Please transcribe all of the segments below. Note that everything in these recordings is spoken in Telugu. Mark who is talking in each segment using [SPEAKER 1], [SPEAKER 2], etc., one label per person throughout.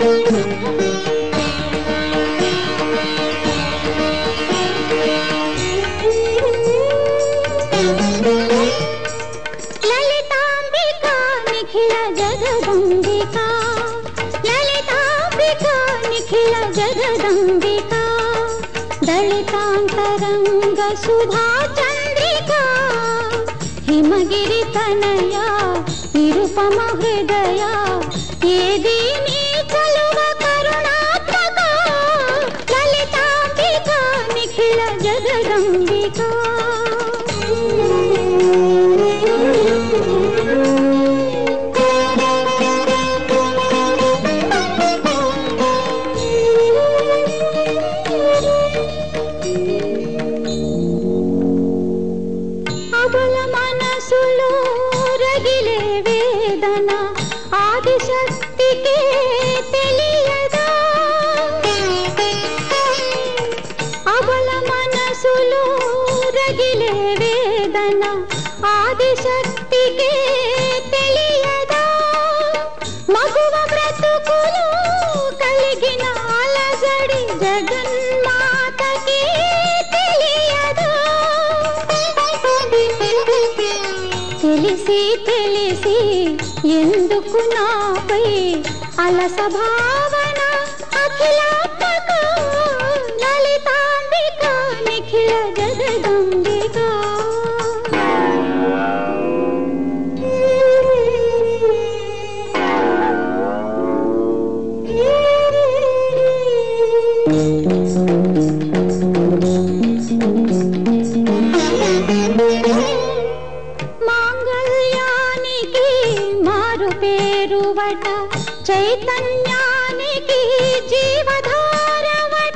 [SPEAKER 1] లలితాంబికా నిఖిల జగదంబికా లలితాంబికా నిఖిల జగదంబికా దళితాంతరంగ సుధా చంద్రికా హిమగిరి తనయ నిరుపమ హృదయ ఏది నీ చలువ కరుణాత్మక లలితాంబికా నిఖిల జగదంబికా అబల మనసులో రగిలే వేదన ఆదిశక్తికే తెలియదా అబల మనసులో రగిలే వేదన ఆదిశక్తికే తెలియదా మగువ బ్రతుకులు కలిగిన అలజడి జగన్మాతకి తెలియదా తెలిసి తెలిసి ఎందుకు నాపై అలస భావన అఖిలాత్మక లలితాంబిక నిఖిల జగదంబిక మాంగళ్యానికి మారు పేరువట చైతన్యానికి జీవధారవట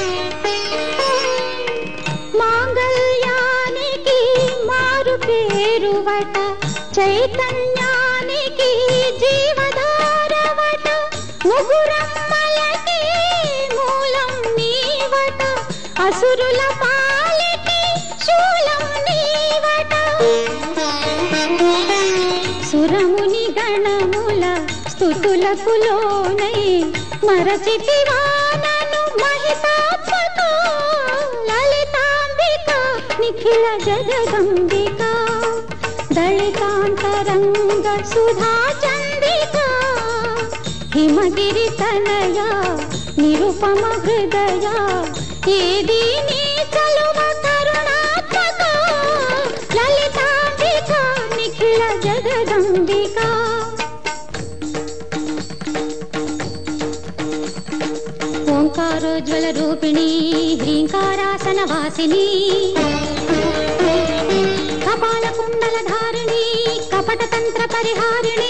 [SPEAKER 1] మాంగళ్యానికి మారు పేరువట చైతన్యానికి జీవధారవట ముగురమ్మలకి మూలం నీవట అసురుల పాలికి శూలం నీవట సురముని గణముల స్థుతులకు లోనై మరచితివా నన్ను మహితాత్మక లలితాంబిక నిఖిల జగదంబిక దళితాంతరంగ సుధా చంద్రిక హిమగిరి తనయ నిరుపమ హృదయ ఏది నీ చలువ కరుణాత్మక లలితాంబిక నిఖిల జగదంబిక ఓంకారోజ్వల రూపిణి హ్రీంకారాసన వాసిని కపాల కుండల ధారిణి కపట తంత్ర పరిహారిణి